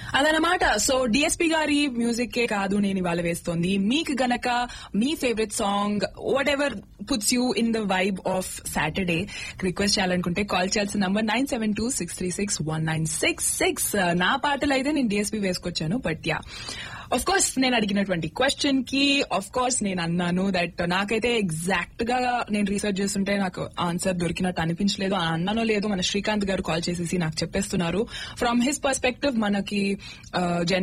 అదనమాట so DSP గారి music కే కాదు నేను ఇవాళ వేస్తోంది మీకు గనక మీ favourite song whatever puts you in the vibe of Saturday request చేయాలనుకుంటే కాల్ చేయాల్సిన number nine seven two six three six one nine six six నా పాటలు అయితే నేను డిఎస్పి వేసుకొచ్చాను బట్ యా ఆఫ్ కోర్స్ నేను అడిగినటువంటి క్వశ్చన్ కి ఆఫ్ కోర్స్ నేను అన్నాను దట్ నాకైతే ఎగ్జాక్ట్ గా నేను రీసెర్చ్ చేస్తుంటే నాకు ఆన్సర్ దొరికినట్టు అనిపించలేదు ఆ అన్నానో లేదో మన శ్రీకాంత్ గారు కాల్ చేసేసి నాకు చెప్పేస్తున్నారు ఫ్రమ్ హిస్ పర్స్పెక్టివ్ మనకి